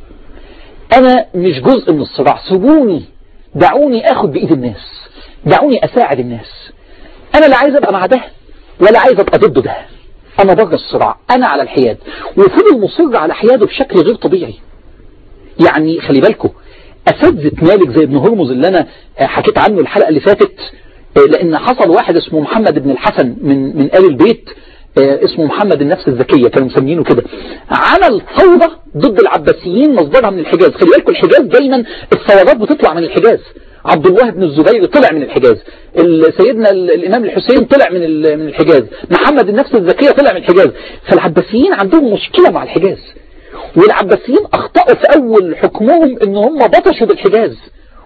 انا مش جزء من الصراع سيبوني دعوني اخد بايد الناس دعوني اساعد الناس انا لا عايز ابقى مع ده ولا عايز ابقى ضد ده انا بره الصراع انا على الحياد وفضل مصر على حياده بشكل غير طبيعي يعني خلي بالكم اساتذه مالك زي ابن هرمز اللي انا حكيت عنه الحلقه اللي فاتت لان حصل واحد اسمه محمد بن الحسن من من ال البيت اسمه محمد النفس الذكية كانوا مسمينه كده عمل ثورة ضد العباسيين مصدرها من الحجاز خلي بالكم الحجاز دايما الثورات بتطلع من الحجاز عبد الله بن الزبير طلع من الحجاز سيدنا الإمام الحسين طلع من من الحجاز محمد النفس الذكية طلع من الحجاز فالعباسيين عندهم مشكلة مع الحجاز والعباسيين أخطأوا في أول حكمهم إن هم بطشوا بالحجاز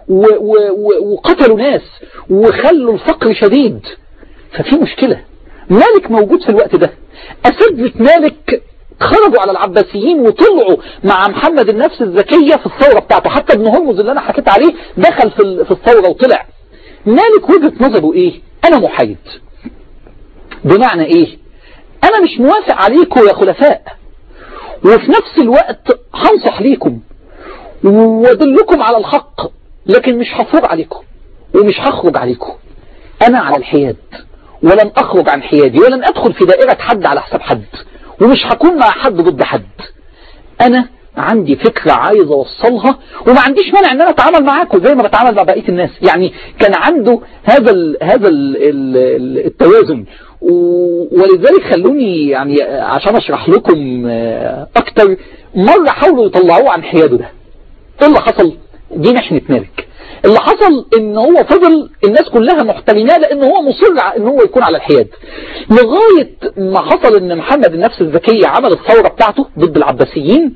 وقتلوا ناس وخلوا الفقر شديد ففي مشكلة مالك موجود في الوقت ده أساتذة مالك خرجوا على العباسيين وطلعوا مع محمد النفس الذكية في الثورة بتاعته حتى ابن هرمز اللي انا حكيت عليه دخل في في الثورة وطلع مالك وجهة نظره ايه انا محايد بمعنى ايه انا مش موافق عليكم يا خلفاء وفي نفس الوقت هنصح ليكم وادلكم على الحق لكن مش هفرض عليكم ومش هخرج عليكم انا على الحياد ولن اخرج عن حيادي ولن ادخل في دائرة حد على حساب حد ومش هكون مع حد ضد حد انا عندي فكرة عايز اوصلها وما عنديش مانع ان انا اتعامل معاكم زي ما بتعامل مع بقية الناس يعني كان عنده هذا ال هذا ال ال التوازن ولذلك خلوني يعني عشان اشرح لكم اكتر مرة حاولوا يطلعوه عن حياده ده ايه اللي حصل دي نحن مالك اللي حصل ان هو فضل الناس كلها محترماه لان هو مصر ان هو يكون على الحياد لغاية ما حصل ان محمد النفس الذكية عمل الثورة بتاعته ضد العباسيين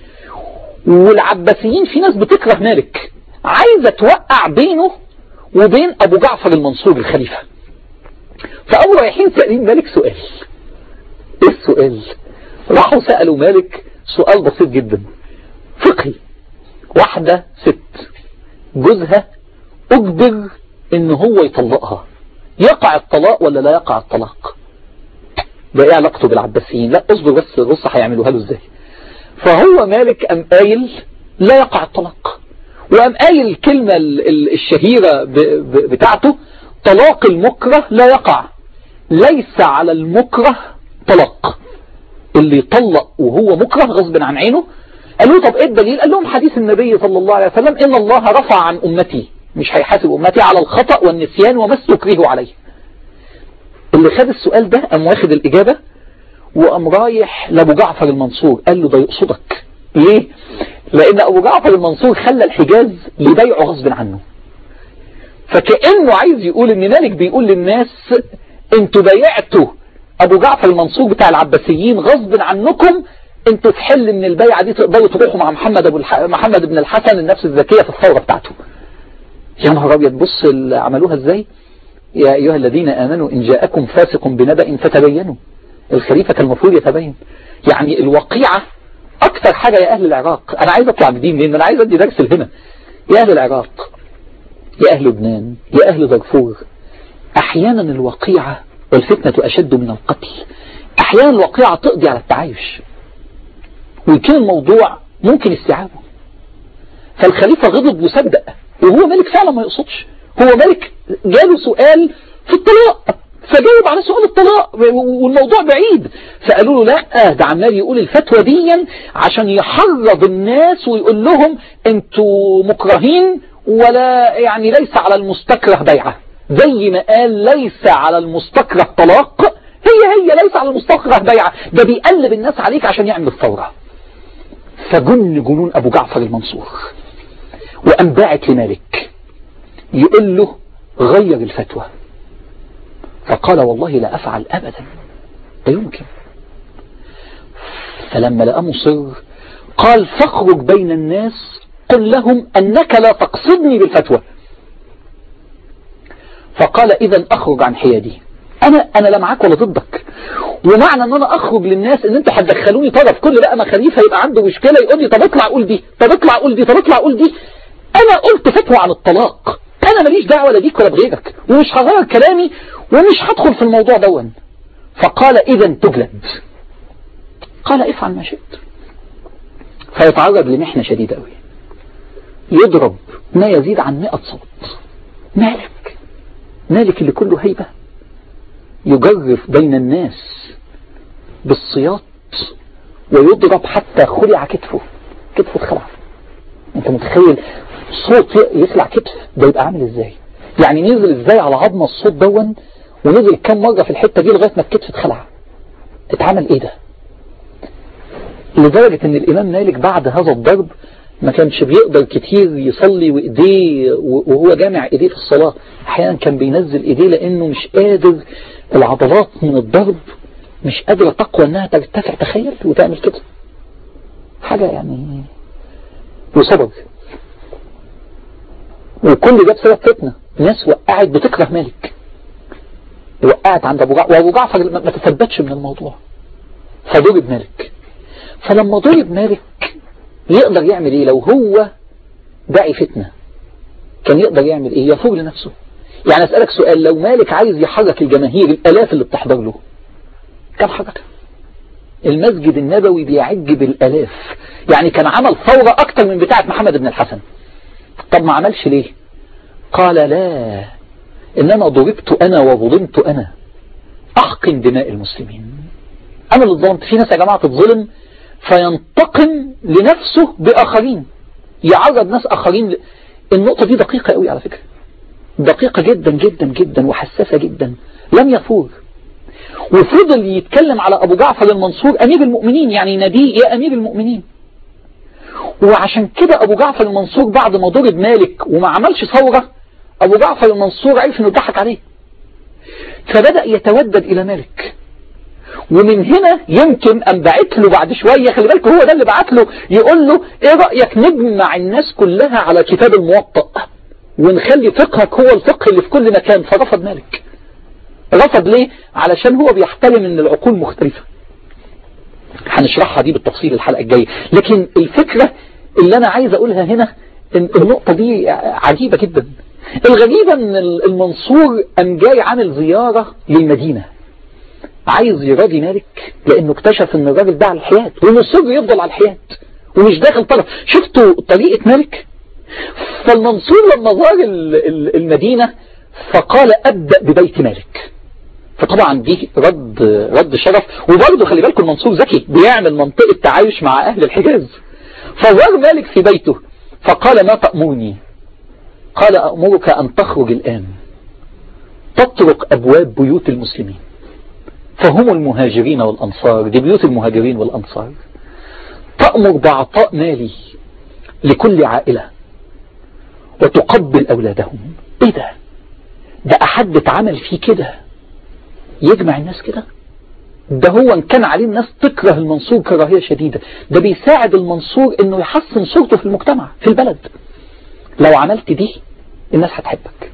والعباسيين في ناس بتكره مالك عايزة توقع بينه وبين ابو جعفر المنصور الخليفة فقاموا رايحين سألين مالك سؤال ايه السؤال راحوا سألوا مالك سؤال بسيط جدا فقهي واحدة ست جوزها اجبر ان هو يطلقها يقع الطلاق ولا لا يقع الطلاق ده ايه علاقته بالعباسيين لا اصبر بس بص هيعملوها له ازاي فهو مالك ام قايل لا يقع الطلاق وام قايل الكلمة الشهيرة بتاعته طلاق المكره لا يقع ليس على المكره طلاق اللي يطلق وهو مكره غصب عن عينه قالوا طب ايه الدليل قال لهم حديث النبي صلى الله عليه وسلم ان الله رفع عن امتي مش هيحاسب امتي على الخطأ والنسيان وما استكرهوا عليه اللي خد السؤال ده قام واخد الاجابة وقام رايح لابو جعفر المنصور قال له ده يقصدك ليه لان ابو جعفر المنصور خلى الحجاز يبيعه غصب عنه فكأنه عايز يقول ان مالك بيقول للناس انتوا بيعتوا ابو جعفر المنصور بتاع العباسيين غصب عنكم انتوا في حل من البيعة دي تقدروا تروحوا مع محمد ابو الح... محمد بن الحسن النفس الذكية في الثورة بتاعته يا نهار ابيض بص اللي عملوها ازاي يا ايها الذين امنوا ان جاءكم فاسق بنبأ فتبينوا الخليفة كان المفروض يتبين يعني الوقيعة اكتر حاجة يا اهل العراق انا عايز اطلع بدين لان انا عايز ادي درس لهنا يا اهل العراق يا اهل لبنان يا اهل دارفور احيانا الوقيعة والفتنة اشد من القتل احيانا الوقيعة تقضي على التعايش ويكون الموضوع ممكن استيعابه فالخليفة غضب وصدق وهو ملك فعلا ما يقصدش هو ملك جاله سؤال في الطلاق فجاوب على سؤال الطلاق والموضوع بعيد فقالوا له لا ده عمال يقول الفتوى دي عشان يحرض الناس ويقول لهم انتوا مكرهين ولا يعني ليس على المستكره بيعة زي ما قال ليس على المستكره طلاق هي هي ليس على المستكره بيعة ده بيقلب الناس عليك عشان يعمل الثورة فجن جنون أبو جعفر المنصور وقام باعت لمالك يقول له غير الفتوى فقال والله لا أفعل أبدا لا يمكن فلما لقى مصر قال فاخرج بين الناس قل لهم أنك لا تقصدني بالفتوى فقال إذا أخرج عن حيادي أنا أنا لا معاك ولا ضدك ومعنى ان انا اخرج للناس ان انتوا هتدخلوني طرف كل بقى ما خليفه يبقى عنده مشكله يقول لي طب اطلع قول دي طب اطلع قول دي طب اطلع قول دي انا قلت فتوى عن الطلاق انا ماليش دعوه لا بيك ولا بغيرك ومش هغير كلامي ومش هدخل في الموضوع دون فقال اذا تجلد قال افعل ما شئت فيتعرض لمحنه شديده قوي يضرب ما يزيد عن 100 صوت مالك مالك اللي كله هيبه يجرف بين الناس بالسياط ويضرب حتى خلع كتفه كتفه اتخلع انت متخيل صوت يخلع كتف ده يبقى عامل ازاي يعني نزل ازاي على عظمة الصوت دون ونزل كم مرة في الحتة دي لغاية ما الكتف اتخلع اتعمل ايه ده لدرجة ان الامام مالك بعد هذا الضرب ما كانش بيقدر كتير يصلي وايديه وهو جامع ايديه في الصلاة احيانا كان بينزل ايديه لانه مش قادر العضلات من الضرب مش قادرة تقوى انها ترتفع تخيل وتعمل كده حاجة يعني وصبر وكل ده بسبب فتنة ناس وقعت بتكره مالك وقعت عند ابو جعفر وابو جعفر ما تثبتش من الموضوع فضرب مالك فلما ضرب مالك يقدر يعمل ايه لو هو داعي فتنة كان يقدر يعمل ايه يفوق لنفسه يعني اسألك سؤال لو مالك عايز يحرك الجماهير الالاف اللي بتحضر له كم حركة المسجد النبوي بيعج بالالاف يعني كان عمل ثورة اكتر من بتاعة محمد بن الحسن طب ما عملش ليه قال لا انما ضربت انا وظلمت انا احقن دماء المسلمين انا اللي ظلمت في ناس يا جماعة تتظلم فينتقم لنفسه باخرين يعرض ناس اخرين ل... النقطة دي دقيقة قوي على فكرة دقيقة جدا جدا جدا وحساسة جدا لم يفور وفضل يتكلم على أبو جعفر المنصور أمير المؤمنين يعني نبي يا أمير المؤمنين وعشان كده أبو جعفر المنصور بعد ما ضرب مالك وما عملش ثورة أبو جعفر المنصور عرف أنه ضحك عليه فبدأ يتودد إلى مالك ومن هنا يمكن أن بعت له بعد شوية خلي بالك هو ده اللي بعت له يقول له إيه رأيك نجمع الناس كلها على كتاب الموطأ ونخلي فقهك هو الفقه اللي في كل مكان فرفض مالك رفض ليه علشان هو بيحترم ان العقول مختلفة هنشرحها دي بالتفصيل الحلقة الجاية لكن الفكرة اللي انا عايز اقولها هنا إن النقطة دي عجيبة جدا الغريبة ان المنصور ام جاي عامل زيارة للمدينة عايز يراضي مالك لانه اكتشف ان الراجل ده على الحياة ومصر يفضل على الحياة ومش داخل طرف شفتوا طريقة مالك فالمنصور لما زار المدينة فقال أبدأ ببيت مالك فطبعا دي رد رد شرف وبرضه خلي بالكم المنصور ذكي بيعمل منطقة تعايش مع أهل الحجاز فزار مالك في بيته فقال ما تأمرني قال أأمرك أن تخرج الآن تطرق أبواب بيوت المسلمين فهم المهاجرين والأنصار دي بيوت المهاجرين والأنصار تأمر بعطاء مالي لكل عائلة وتقبل أولادهم إيه ده ده أحد اتعمل فيه كده يجمع الناس كده ده هو ان كان عليه الناس تكره المنصور كراهية شديدة ده بيساعد المنصور انه يحسن صورته في المجتمع في البلد لو عملت دي الناس هتحبك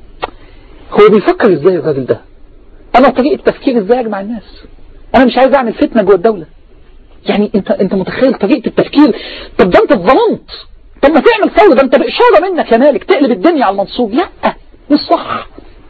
هو بيفكر ازاي الراجل ده انا طريقة تفكير ازاي اجمع الناس انا مش عايز اعمل فتنة جوه الدولة يعني انت انت متخيل طريقة التفكير طب ده انت اتظلمت طب ما تعمل ثورة ده انت بإشارة منك يا مالك تقلب الدنيا على المنصور لا مش صح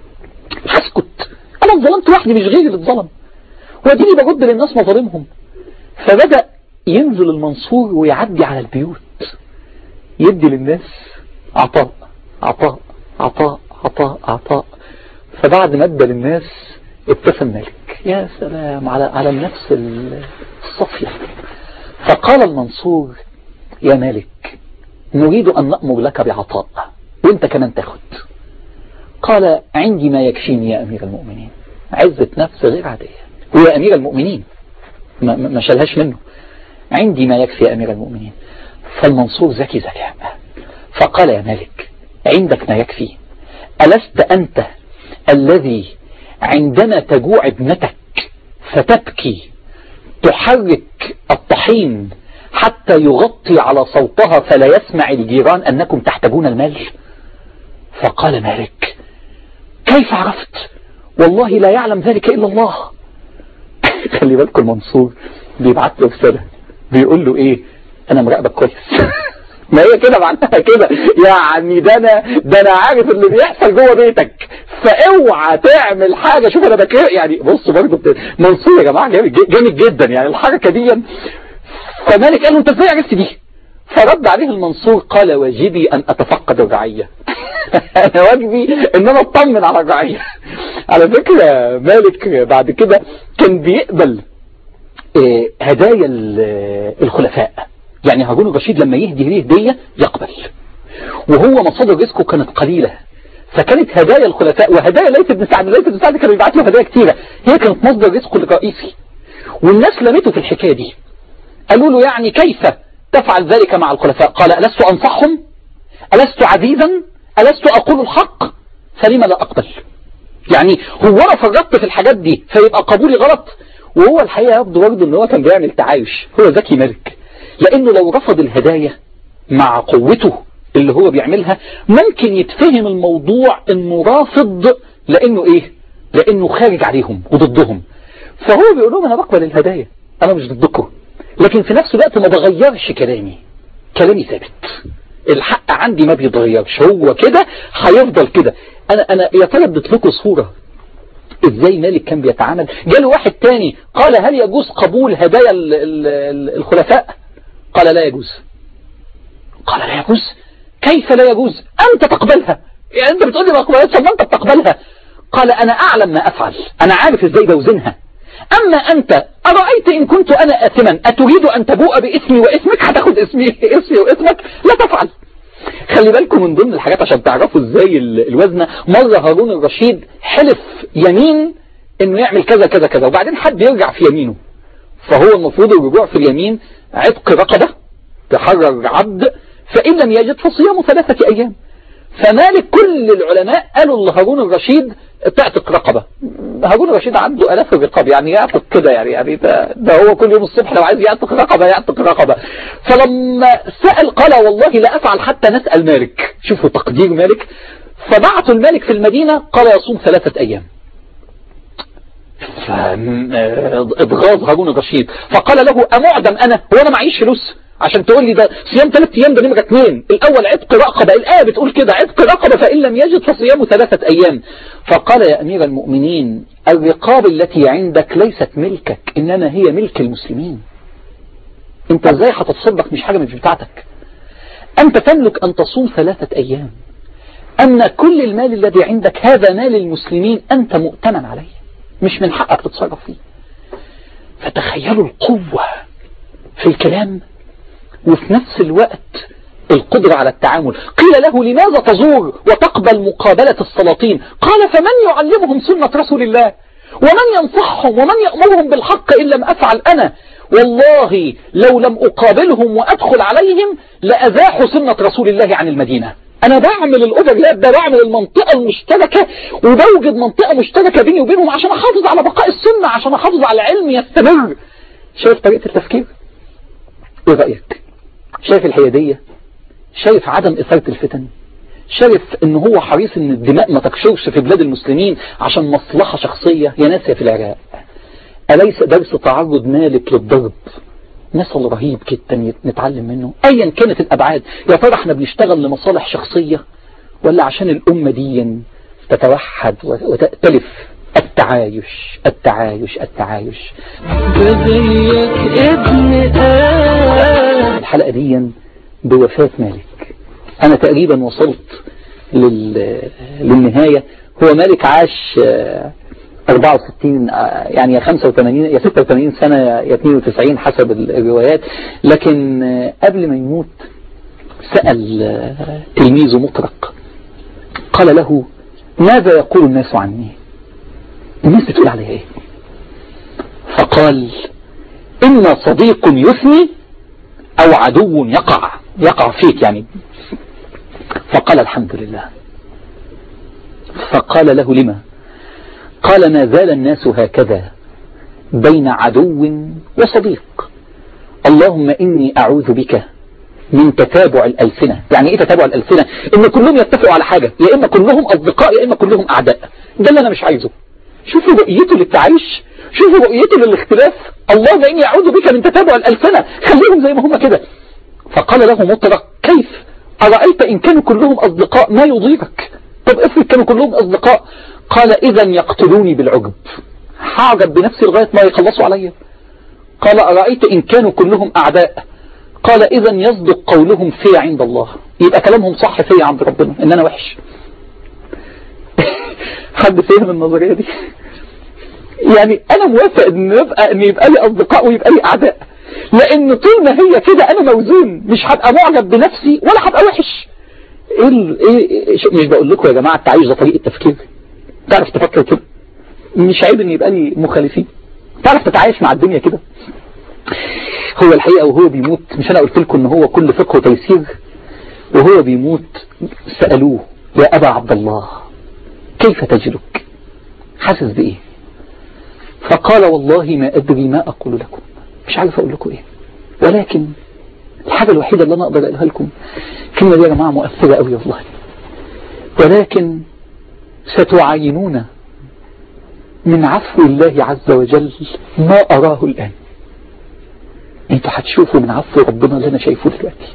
هسكت انا اتظلمت وحدي مش غيري اللي اتظلم واديني برد للناس مظالمهم فبدأ ينزل المنصور ويعدي على البيوت يدي للناس عطاء عطاء عطاء عطاء عطاء فبعد ما ادى للناس ابتسم مالك يا سلام على على النفس الصافية فقال المنصور يا مالك نريد أن نأمر لك بعطاء وانت كمان تاخد قال عندي ما يكفيني يا أمير المؤمنين عزة نفس غير عادية هو أمير المؤمنين ما, ما شالهاش منه عندي ما يكفي يا أمير المؤمنين فالمنصور ذكي ذكاء فقال يا مالك عندك ما يكفي ألست أنت الذي عندما تجوع ابنتك فتبكي تحرك الطحين حتى يغطي على صوتها فلا يسمع الجيران أنكم تحتاجون المال فقال مالك كيف عرفت والله لا يعلم ذلك إلا الله خلي بالكم المنصور بيبعت له رسالة بيقول له ايه انا مراقبك كويس ما هي كده معناها كده يعني ده انا ده انا عارف اللي بيحصل جوه بيتك فاوعى تعمل حاجه شوف انا بكره يعني بص برضه منصور يا جماعه جامد جامد جدا يعني الحركه دي فمالك قال له انت ازاي عرفت دي فرد عليه المنصور قال واجبي ان اتفقد الرعيه انا واجبي ان انا اطمن على الرعيه على فكره مالك بعد كده كان بيقبل هدايا الخلفاء يعني هارون الرشيد لما يهدي ليه هديه يقبل وهو مصادر رزقه كانت قليله فكانت هدايا الخلفاء وهدايا ليس بن سعد ليس بن سعد كان بيبعت له هدايا كتيره هي كانت مصدر رزقه الرئيسي والناس لمته في الحكايه دي قالوا له يعني كيف تفعل ذلك مع الخلفاء قال ألست أنصحهم ألست عزيزا ألست أقول الحق فلما لا أقبل يعني هو أنا فرطت في الحاجات دي فيبقى قبولي غلط وهو الحقيقة يبدو برضه ان هو كان بيعمل تعايش هو ذكي ملك لأنه لو رفض الهدايا مع قوته اللي هو بيعملها ممكن يتفهم الموضوع انه رافض لأنه ايه لأنه خارج عليهم وضدهم فهو بيقول لهم أنا بقبل الهدايا أنا مش ضدكم لكن في نفس الوقت ما بغيرش كلامي كلامي ثابت الحق عندي ما بيتغيرش هو كده هيفضل كده انا انا يا ترى اديت لكم صوره ازاي مالك كان بيتعامل جاله واحد تاني قال هل يجوز قبول هدايا ال ال ال الخلفاء قال لا يجوز قال لا يجوز كيف لا يجوز انت تقبلها يعني انت بتقول لي ما اقبلهاش ما انت بتقبلها قال انا اعلم ما افعل انا عارف ازاي بوزنها أما أنت أرأيت إن كنت أنا آثما أتريد أن تبوء باسمي واسمك هتاخد اسمي اسمي واسمك لا تفعل خلي بالكم من ضمن الحاجات عشان تعرفوا ازاي الوزنة مرة هارون الرشيد حلف يمين انه يعمل كذا كذا كذا وبعدين حد يرجع في يمينه فهو المفروض الرجوع في اليمين عتق رقبة تحرر عبد فإن لم يجد فصيام ثلاثة أيام فمالك كل العلماء قالوا لهارون الرشيد تعتق رقبة هارون الرشيد عنده ألاف الرقاب يعني يعتق كده يعني يعني ده, ده هو كل يوم الصبح لو عايز يعتق رقبة يعتق رقبة فلما سأل قال والله لا أفعل حتى نسأل مالك شوفوا تقدير مالك فبعثوا المالك في المدينة قال يصوم ثلاثة أيام فاضغاظ هارون الرشيد فقال له أمعدم أنا هو أنا معيش فلوس عشان تقول لي ده صيام ثلاث ايام ده نمره اثنين الاول عتق رقبه الايه بتقول كده عتق رقبه فان لم يجد فصيام ثلاثه ايام فقال يا امير المؤمنين الرقاب التي عندك ليست ملكك انما هي ملك المسلمين انت ازاي هتتصدق مش حاجه مش بتاعتك انت تملك ان تصوم ثلاثه ايام اما كل المال الذي عندك هذا مال المسلمين انت مؤتمن عليه مش من حقك تتصرف فيه فتخيلوا القوه في الكلام وفي نفس الوقت القدرة على التعامل قيل له لماذا تزور وتقبل مقابلة السلاطين قال فمن يعلمهم سنة رسول الله ومن ينصحهم ومن يأمرهم بالحق إن لم أفعل أنا والله لو لم أقابلهم وأدخل عليهم لأزاحوا سنة رسول الله عن المدينة أنا بعمل الأوفرلاب ده بعمل المنطقة المشتركة وبوجد منطقة مشتركة بيني وبينهم عشان أحافظ على بقاء السنة عشان أحافظ على العلم يستمر شايف طريقة التفكير إيه رأيك شايف الحيادية شايف عدم إثارة الفتن شايف ان هو حريص ان الدماء ما تكشرش في بلاد المسلمين عشان مصلحة شخصية يا ناس يا في العراق أليس درس تعرض مالك للضرب مثل رهيب جدا نتعلم منه ايا كانت الابعاد يا ترى احنا بنشتغل لمصالح شخصية ولا عشان الامة دي تتوحد وتأتلف التعايش التعايش التعايش بزيك ابن آه الحلقة دي بوفاة مالك انا تقريبا وصلت لل... للنهاية هو مالك عاش آه، 64 آه، يعني يا 85 يا 86 سنة يا 92 حسب الروايات لكن آه، قبل ما يموت سأل آه، تلميذه مطرق قال له ماذا يقول الناس عني الناس بتقول عليها ايه فقال إما صديق يثني أو عدو يقع يقع فيك يعني فقال الحمد لله فقال له لما قال ما زال الناس هكذا بين عدو وصديق اللهم إني أعوذ بك من تتابع الألسنة يعني إيه تتابع الألسنة إن كلهم يتفقوا على حاجة يا إما كلهم أصدقاء يا إما كلهم أعداء ده اللي أنا مش عايزه شوفوا رؤيته للتعايش شوفوا رؤيته للاختلاف اللهم إني أعوذ بك من تتابع الألسنة خليهم زي ما هم كده فقال له مطرق كيف أرأيت إن كانوا كلهم أصدقاء ما يضيرك طب افرض كانوا كلهم أصدقاء قال إذا يقتلوني بالعجب هعجب بنفسي لغاية ما يخلصوا عليا قال أرأيت إن كانوا كلهم أعداء قال إذا يصدق قولهم في عند الله يبقى كلامهم صح في عند ربنا إن أنا وحش حد فهم النظرية دي يعني أنا موافق إن يبقى إن يبقى لي أصدقاء ويبقى لي أعداء لأن طول ما هي كده أنا موزون مش هبقى معجب بنفسي ولا هبقى وحش إيه ال- إيه إيه ش- مش بقول لكم يا جماعة التعايش ده طريقة تفكير تعرف تفكر كده مش عيب إن يبقى لي مخالفين تعرف تتعايش مع الدنيا كده هو الحقيقة وهو بيموت مش أنا قلت لكم إن هو كل فقه تيسير وهو بيموت سألوه يا أبا عبد الله كيف تجدك حاسس بإيه فقال والله ما أدري ما أقول لكم مش عارف أقول لكم إيه ولكن الحاجة الوحيدة اللي أنا أقدر أقولها لكم الكلمة دي يا جماعة مؤثرة قوي والله ولكن ستعاينون من عفو الله عز وجل ما أراه الآن انتوا هتشوفوا من عفو ربنا اللي أنا شايفه دلوقتي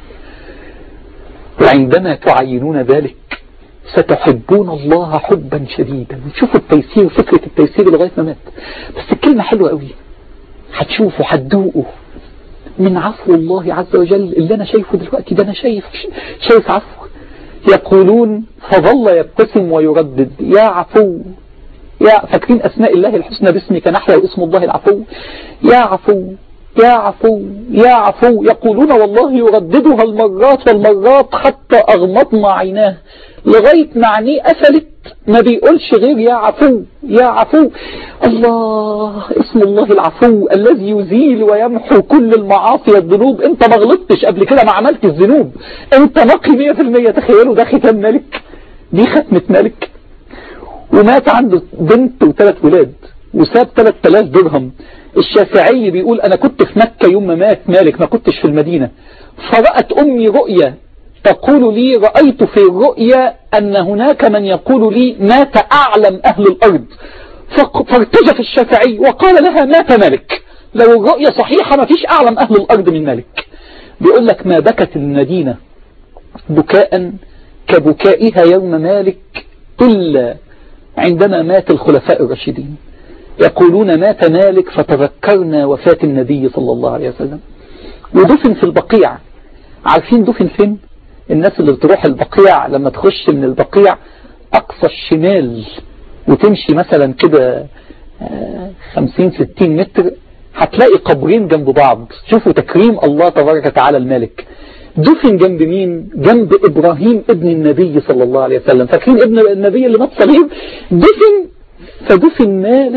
وعندما تعينون ذلك ستحبون الله حبا شديدا شوفوا التيسير فكرة التيسير لغاية ما مات بس الكلمة حلوة قوي هتشوفوا هتدوقوا من عفو الله عز وجل اللي أنا شايفه دلوقتي ده أنا شايف شايف عفو يقولون فظل يبتسم ويردد يا عفو يا فاكرين أسماء الله الحسنى باسمك نحيا واسم الله العفو يا عفو يا عفو يا عفو يقولون والله يرددها المرات والمرات حتى أغمضنا عيناه لغاية ما عينيه قفلت ما بيقولش غير يا عفو يا عفو الله اسم الله العفو الذي يزيل ويمحو كل المعاصي والذنوب انت ما غلطتش قبل كده ما عملت الذنوب انت نقي 100% تخيلوا ده ختام ملك دي ختمة ملك ومات عنده بنت وثلاث ولاد وساب 3000 درهم الشافعي بيقول أنا كنت في مكة يوم ما مات مالك ما كنتش في المدينة فرأت أمي رؤيا تقول لي رأيت في الرؤيا أن هناك من يقول لي مات أعلم أهل الأرض فق- فارتجف الشافعي وقال لها مات مالك لو الرؤيا صحيحة ما فيش أعلم أهل الأرض من مالك بيقول لك ما بكت المدينة بكاء كبكائها يوم مالك إلا عندما مات الخلفاء الراشدين يقولون مات مالك فتذكرنا وفاة النبي صلى الله عليه وسلم ودفن في البقيع عارفين دفن فين الناس اللي بتروح البقيع لما تخش من البقيع أقصى الشمال وتمشي مثلا كده آه، خمسين ستين متر هتلاقي قبرين جنب بعض شوفوا تكريم الله تبارك وتعالى الملك دفن جنب مين جنب إبراهيم ابن النبي صلى الله عليه وسلم فاكرين ابن النبي اللي مات صليب دفن فدفن مالك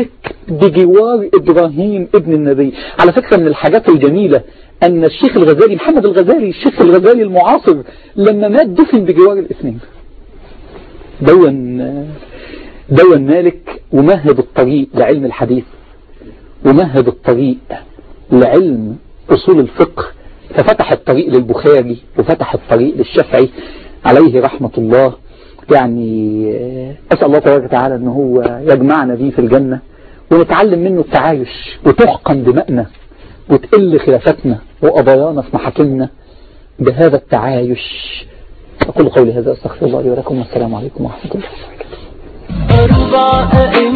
بجوار إبراهيم ابن النبي على فكرة من الحاجات الجميلة أن الشيخ الغزالي محمد الغزالي الشيخ الغزالي المعاصر لما مات دفن بجوار الاثنين دون دون مالك ومهد الطريق لعلم الحديث ومهد الطريق لعلم أصول الفقه ففتح الطريق للبخاري وفتح الطريق للشافعي عليه رحمة الله يعني أسأل الله تبارك وتعالى أنه هو يجمعنا به في الجنة ونتعلم منه التعايش وتحقن دماءنا وتقل خلافاتنا وقضايانا في محاكمنا بهذا التعايش أقول قولي هذا أستغفر الله لي ولكم والسلام عليكم ورحمة الله وبركاته أربع أئمة